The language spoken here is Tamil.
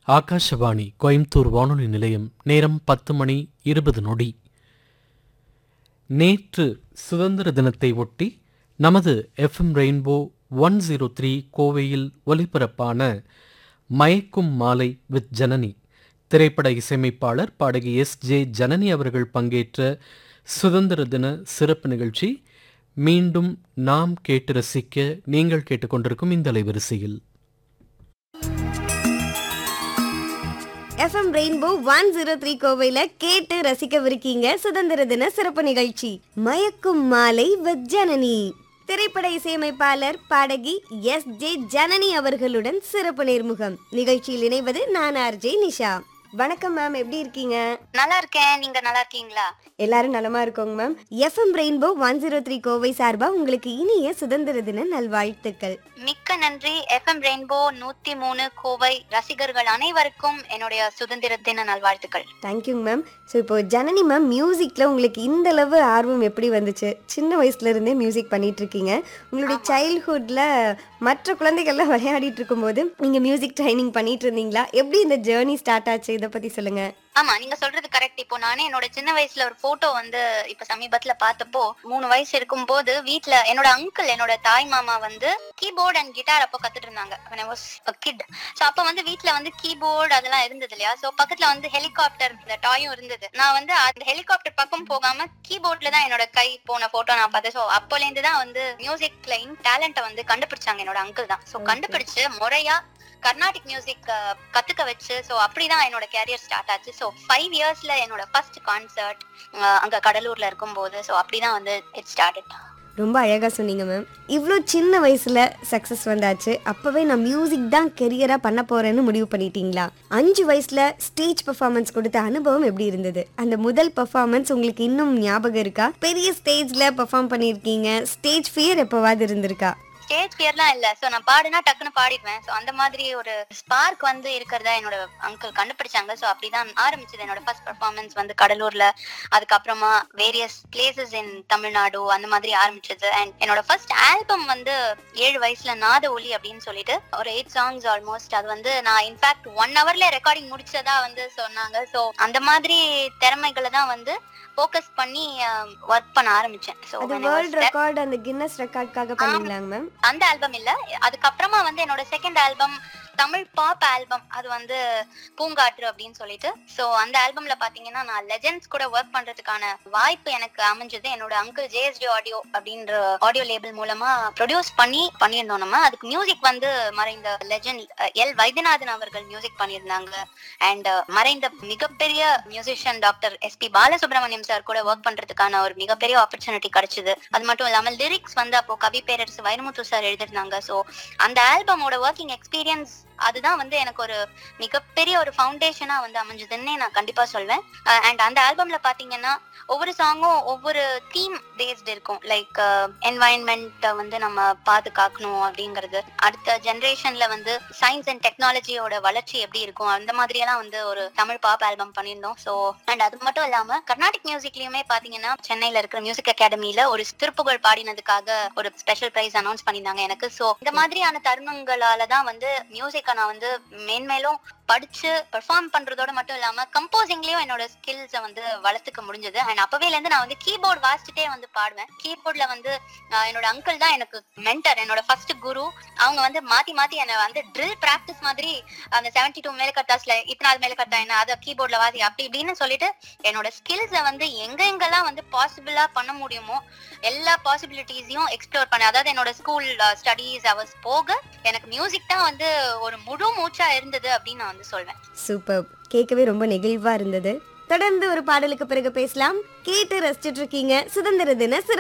ஆகாஷவாணி கோயம்புத்தூர் வானொலி நிலையம் நேரம் பத்து மணி இருபது நொடி நேற்று சுதந்திர தினத்தை ஒட்டி நமது FM rainbow one zero three கோவையில் ஒலிபரப்பான மயக்கும் மாலை வித் ஜனனி திரைப்பட இசையமைப்பாளர் பாடகி எஸ் ஜே ஜனனி அவர்கள் பங்கேற்ற சுதந்திர தின சிறப்பு நிகழ்ச்சி மீண்டும் நாம் கேட்டு ரசிக்க நீங்கள் கேட்டுக்கொண்டிருக்கும் இந்த அலைவரிசையில் FM rainbow one zero three கோவையில கேட்டு ரசிக்கவிருக்கீங்க சுதந்திர தின சிறப்பு நிகழ்ச்சி மயக்கும் மாலை வித் ஜனனி திரைப்பட இசையமைப்பாளர் பாடகி எஸ் ஜே ஜனனி அவர்களுடன் சிறப்பு நேர்முகம் நிகழ்ச்சியில் இணைவது நான் ஆர்ஜே நிஷா வணக்கம் மேம் எப்படி இருக்கீங்க நல்லா இருக்கேன் நீங்க நல்லா இருக்கீங்களா எல்லாரும் நலமா இருக்கோங்க ma'am FM rainbow one zero three Kovai சார்பா உங்களுக்கு இனிய சுதந்திர தின நல்வாழ்த்துக்கள் மிக்க நன்றி எஃப்எம் ரெயின்போ நூத்தி மூணு கோவை ரசிகர்கள் அனைவருக்கும் என்னுடைய சுதந்திர தின நல்வாழ்த்துக்கள் தேங்க்யூங்க மேம் ஸோ இப்போ ஜனனி மேம் மியூசிக்கில் உங்களுக்கு இந்த அளவு ஆர்வம் எப்படி வந்துச்சு சின்ன வயசுல இருந்தே மியூசிக் பண்ணிட்டு இருக்கீங்க உங்களுடைய சைல்ட்ஹுட்டில் மற்ற குழந்தைகள்லாம் விளையாடிட்டு இருக்கும்போது நீங்கள் மியூசிக் ட்ரைனிங் பண்ணிட்டு இருந்தீங்களா எப்படி இந்த ஜேர்னி ஸ்டார்ட் ஆச்சு இதை பற்றி சொல்லுங்க ஆமா நீங்க சொல்றது கரெக்ட் இப்போ நானே என்னோட சின்ன வயசுல ஒரு போட்டோ வந்து இப்ப சமீபத்துல பார்த்தப்போ மூணு வயசு இருக்கும் போது வீட்ல என்னோட அங்கிள் என்னோட தாய் மாமா வந்து கீபோர்ட் அண்ட் கிட்டார் அப்போ கத்துட்டு இருந்தாங்க when I was a kid so அப்ப வந்து வீட்ல வந்து கீபோர்டு அதெல்லாம் இருந்தது இல்லையா சோ பக்கத்துல வந்து ஹெலிகாப்டர் இந்த டாயும் இருந்தது நான் வந்து அந்த ஹெலிகாப்டர் பக்கம் போகாம கீபோர்ட்ல தான் என்னோட கை போன போட்டோ நான் பார்த்தேன் சோ அப்போல இருந்து தான் வந்து மியூசிக்ல டேலண்ட்டை வந்து கண்டுபிடிச்சாங்க என்னோட அங்கிள் தான் சோ Okay. கண்டுபிடிச்சு முறையா கர்நாடிக் மியூசிக் கத்துக்க வச்சு சோ அப்படிதான் என்னோட கேரியர் ஸ்டார்ட் ஆச்சு சோ ஃபைவ் இயர்ஸ்ல என்னோட ஃபர்ஸ்ட் கான்சர்ட் அங்க கடலூர்ல இருக்கும்போது சோ அப்படிதான் வந்து இட் ஸ்டார்டட் ரொம்ப அழகாக சொன்னீங்க மேம் இவ்வளோ சின்ன வயசில் சக்ஸஸ் வந்தாச்சு அப்போவே நான் மியூசிக் தான் கெரியராக பண்ண போகிறேன்னு முடிவு பண்ணிட்டீங்களா அஞ்சு வயசில் ஸ்டேஜ் பெர்ஃபார்மன்ஸ் கொடுத்த அனுபவம் எப்படி இருந்தது அந்த முதல் பெர்ஃபார்மன்ஸ் உங்களுக்கு இன்னும் ஞாபகம் இருக்கா பெரிய ஸ்டேஜில் பெர்ஃபார்ம் பண்ணியிருக்கீங்க ஸ்டேஜ் ஃபியர் எப்போவாது இருந்திருக்கா ஸ்டேஜ் ஃபியர்லாம் இல்ல சோ நான் பாடுனா டக்குன்னு பாடிடுவேன் சோ அந்த மாதிரி ஒரு ஸ்பார்க் வந்து இருக்கிறதா என்னோட அங்கிள் கண்டுபிடிச்சாங்க சோ அப்படிதான் ஆரம்பிச்சது என்னோட ஃபர்ஸ்ட் பெர்ஃபார்மன்ஸ் வந்து கடலூர்ல அதுக்கப்புறமா வேரியஸ் பிளேசஸ் இன் தமிழ்நாடு அந்த மாதிரி ஆரம்பிச்சது அண்ட் என்னோட ஃபர்ஸ்ட் ஆல்பம் வந்து ஏழு வயசுல நாத ஒலி அப்படின்னு சொல்லிட்டு ஒரு எயிட் சாங்ஸ் ஆல்மோஸ்ட் அது வந்து நான் இன்ஃபேக்ட் ஒன் ஹவர்ல ரெக்கார்டிங் முடிச்சதா வந்து சொன்னாங்க சோ அந்த மாதிரி திறமைகளை தான் வந்து ஃபோக்கஸ் பண்ணி ஒர்க் பண்ண ஆரம்பிச்சேன் சோ அது வேர்ல்ட் ரெக்கார்ட் அந்த கின்னஸ் ரெக்கார்ட்காக பண்ணீங்களாங்க மேம் அந்த ஆல்பம் இல்ல அதுக்கப்புறமா வந்து என்னோட second album Tamil pop album அது வந்து பூங்காற்று அப்படின்னு சொல்லிட்டு சோ அந்த ஆல்பம்ல பாத்தீங்கன்னா நான் லெஜெண்ட்ஸ் கூட ஒர்க் பண்றதுக்கான வாய்ப்பு எனக்கு அமைஞ்சது என்னோட அங்கிள் ஜேஎஸ்டி ஆடியோ அப்படின்ற ஆடியோ லேபிள் மூலமா ப்ரொடியூஸ் பண்ணி பண்ணியிருந்தோம் நம்ம அதுக்கு மியூசிக் வந்து மறைந்த லெஜெண்ட் எல் வைத்தியநாதன் அவர்கள் மியூசிக் பண்ணியிருந்தாங்க அண்ட் மறைந்த மிகப்பெரிய musician doctor S P Balasubramaniam sir கூட ஒர்க் பண்றதுக்கான ஒரு மிகப்பெரிய ஆப்பர்ச்சுனிட்டி கிடைச்சது அது மட்டும் இல்லாம லிரிக்ஸ் வந்து அப்போ கவி பேரரசு வைரமுத்து சார் எழுதிருந்தாங்க சோ அந்த ஆல்பமோட ஒர்க்கிங் எக்ஸ்பீரியன்ஸ் அதுதான் வந்து எனக்கு ஒரு மிகப்பெரிய ஒரு ஃபவுண்டேஷனா வந்து அமைஞ்சதுன்னே நான் கண்டிப்பா சொல்வேன் அண்ட் அந்த ஆல்பம்ல பாத்தீங்கன்னா ஒவ்வொரு சாங்கும் ஒவ்வொரு தீம் பேஸ்ட் இருக்கும் லைக் என்வாயன்மெண்ட் வந்து நம்ம பாதுகாக்கணும் அப்படிங்கிறது அடுத்த ஜெனரேஷன்ல வந்து சயின்ஸ் அண்ட் டெக்னாலஜியோட வளர்ச்சி எப்படி இருக்கும் அந்த மாதிரி எல்லாம் வந்து ஒரு தமிழ் பாப் ஆல்பம் பண்ணியிருந்தோம் ஸோ அண்ட் அது மட்டும் இல்லாம கர்நாடிக் மியூசிக்லயுமே பாத்தீங்கன்னா சென்னையில இருக்கிற மியூசிக் அகாடமில ஒரு திருப்புகழ் பாடினதுக்காக ஒரு ஸ்பெஷல் பிரைஸ் அனௌன்ஸ் பண்ணியிருந்தாங்க எனக்கு ஸோ இந்த மாதிரியான தருணங்களால தான் வந்து மியூசிக்கை நான் வந்து மேன்மேலும் படிச்சு பெர்ஃபார்ம் பண்றதோட மட்டும் இல்லாம கம்போசிங்லயும் என்னோட ஸ்கில்ஸை வந்து வளர்த்துக்க முடிஞ்சது அண்ட் அப்பவேல இருந்து நான் வந்து கீபோர்ட் வாசிச்சுட்டே வந்து பாடுவேன் கீபோர்ட்ல வந்து ஆஹ், என்னோட அங்கிள் தான் எனக்கு மென்டர் என்னோட ஃபர்ஸ்ட் குரு அவங்க வந்து மாத்தி மாத்தி என்ன வந்து ட்ரில் பிராக்டிஸ் மாதிரி அந்த செவன்டி டூ மேல கட்டாஸ்ல இத்தனாவது மேல கட்டா என்ன அதை கீபோர்ட்ல வாசி அப்படி இப்படின்னு சொல்லிட்டு என்னோட ஸ்கில்ஸை வந்து எங்க எங்கெல்லாம் வந்து பாசிபிளா பண்ண முடியுமோ எல்லா பாசிபிலிட்டிஸையும் எக்ஸ்ப்ளோர் பண்ண அதாவது என்னோட ஸ்கூல் ஸ்டடீஸ் அவர்ஸ் போக எனக்கு மியூசிக் தான் வந்து ஒரு முழு மூச்சா இருந்தது அப்படின்னு நான் வந்து சொல்வேன் சூப்பர் கேட்கவே ரொம்ப நெகிழ்வா இருந்தது தொடர்ந்து ஒரு பாடலுக்கு பிறகு பேசலாம் கேட்டு ரசிச்சிட்டு இருக்கீங்க சுதந்திர தின சிறப்பு